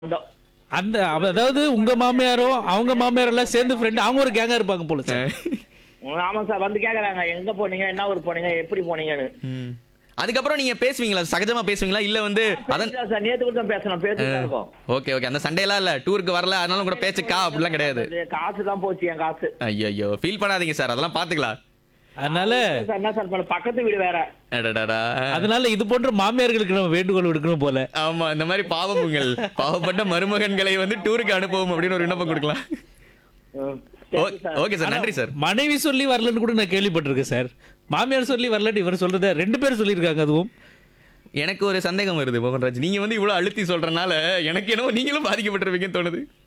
சொந்தம். அந்த அவ- அதாவது உங்க மாமியாரும் அவங்க மாமியாரும் எல்லாம் சேர்ந்து ஃப்ரெண்ட் அவங்க ஒரு கேங்கா இருப்பாங்க போல சார் ஆமா சார் வந்து கேக்குறாங்க எங்க போனீங்க என்ன ஊர் போனீங்க எப்படி போனீங்கன்னு ம். அதுக்கப்புறம் நீங்க பேசுவீங்களா சகஜமா பேசுவீங்களா இல்ல வந்து அதன் பேசலாம் சார் நேத்து கூட தான் பேசணும் பேசிட்டு தான் இருக்கோம் ஓகே ஓகே அந்த சண்டே எல்லாம் இல்ல டூருக்கு வரல அதனால கூட பேச்சுக்கா அப்படிலாம் கிடையாது இது காசு தான் போச்சு என் காசு ஐயோ ஐயோ ஃபீல் பண்ணாதீங்க சார் அதெல்லாம் பாத்துக்கலாம் அதனால சார் என்ன சார் பண்ண பக்கத்து வீடு வேற அடடடா. அதனால இது போன்ற மாமியார்களுக்கு நம்ம வேண்டுகோள் விடுக்கணும் போல ஆமா இந்த மாதிரி பாவமுங்கள் பாவப்பட்ட மருமகன்களை வந்து டூருக்கு அனுப்பவும் அப்படின்னு ஒரு விண்ணப்பம் கொடுக்கலாம் ம். ஓ- சரி சார். ஓகே சார் நன்றி சார் மனைவி சொல்லி வரலன்னு கூட நான் கேள்விப்பட்டிருக்கேன் சார் மாமியார் சொல்லி வரலன்னு இவர் சொல்றத ரெண்டு பேர் சொல்லியிருக்காங்க அதுவும் எனக்கு ஒரு சந்தேகம் வருது மோகன்ராஜ் நீங்க வந்து இவ்வளவு அழுத்தி சொல்றனால எனக்கு என்னவோ நீங்களும் பாதிக்கப்பட்டிருப்பீங்கன்னு தோணுது